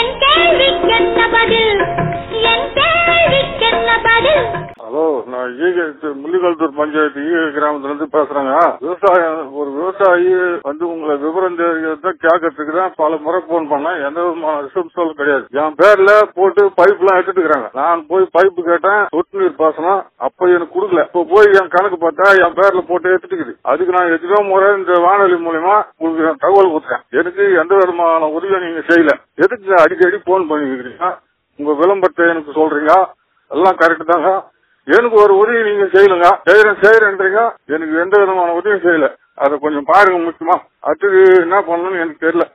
என் கேள்விக்கென்ன பதில் என் கேள்விக்கென்ன பதில் ஹலோ நான் ஈகை முள்ளிகல்தூர் பஞ்சாயத்து ஈகை கிராமத்துல இருந்து பேசுறேங்க விவசாயம் ஒரு விவசாயி வந்து உங்களை விவரம் தெரிஞ்சதை கேட்கறதுக்கு தான் பல முறை போன் பண்ணேன் எந்த விதமான ரிசப்ஷன் கிடையாது என் பேர்ல போட்டு பைப் எல்லாம் எடுத்துட்டு இருக்காங்க நான் போய் பைப்பு கேட்டேன் சொட்டு நீர் பாசனம் அப்ப எனக்கு கொடுக்கல இப்ப போய் என் கணக்கு பார்த்தா என் பேர்ல போட்டு எடுத்துக்குது அதுக்கு நான் எத்தனையோ முறை இந்த வானொலி மூலியமா உங்களுக்கு நான் தகவல் கொடுத்தேன் எனக்கு எந்த விதமான உதவியும் நீங்க செய்யல எதுக்கு அடிக்கடி போன் பண்ணிக்கிறீங்க உங்க விளம்பரத்தை எனக்கு சொல்றீங்க எல்லாம் கரெக்ட் தாங்க எனக்கு ஒரு உதவி நீங்க செய்யலுங்க செய்யறேன் செய்யறேன்றீங்க எனக்கு எந்த விதமான உதவியும் செய்யல அதை கொஞ்சம் பாருங்க முக்கியமா அடுத்தது என்ன பண்ணணும்னு எனக்கு தெரியல